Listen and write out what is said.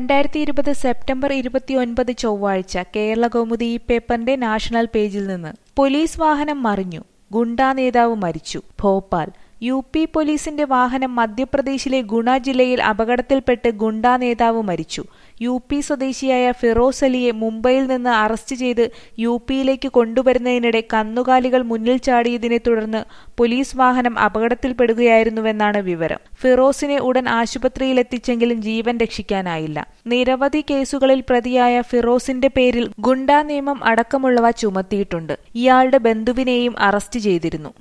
രണ്ടായിരത്തി ഇരുപത് സെപ്റ്റംബർ ഇരുപത്തിയൊൻപത് ചൊവ്വാഴ്ച കേരളകൗമുദി ഈ പേപ്പറിന്റെ നാഷണൽ പേജിൽ നിന്ന് പോലീസ് വാഹനം മറിഞ്ഞു ഗുണ്ടാ നേതാവ് മരിച്ചു ഭോപ്പാൽ യു പി പോലീസിന്റെ വാഹനം മധ്യപ്രദേശിലെ ഗുണ ജില്ലയിൽ അപകടത്തിൽപ്പെട്ട് ഗുണ്ടാ നേതാവ് മരിച്ചു യു പി സ്വദേശിയായ ഫിറോസ് അലിയെ മുംബൈയിൽ നിന്ന് അറസ്റ്റ് ചെയ്ത് യു പിയിലേക്ക് കൊണ്ടുവരുന്നതിനിടെ കന്നുകാലികൾ മുന്നിൽ ചാടിയതിനെ തുടർന്ന് പോലീസ് വാഹനം അപകടത്തിൽപ്പെടുകയായിരുന്നുവെന്നാണ് വിവരം ഫിറോസിനെ ഉടൻ ആശുപത്രിയിലെത്തിച്ചെങ്കിലും ജീവൻ രക്ഷിക്കാനായില്ല നിരവധി കേസുകളിൽ പ്രതിയായ ഫിറോസിന്റെ പേരിൽ ഗുണ്ടാ നിയമം അടക്കമുള്ളവ ചുമത്തിയിട്ടുണ്ട് ഇയാളുടെ ബന്ധുവിനെയും അറസ്റ്റ് ചെയ്തിരുന്നു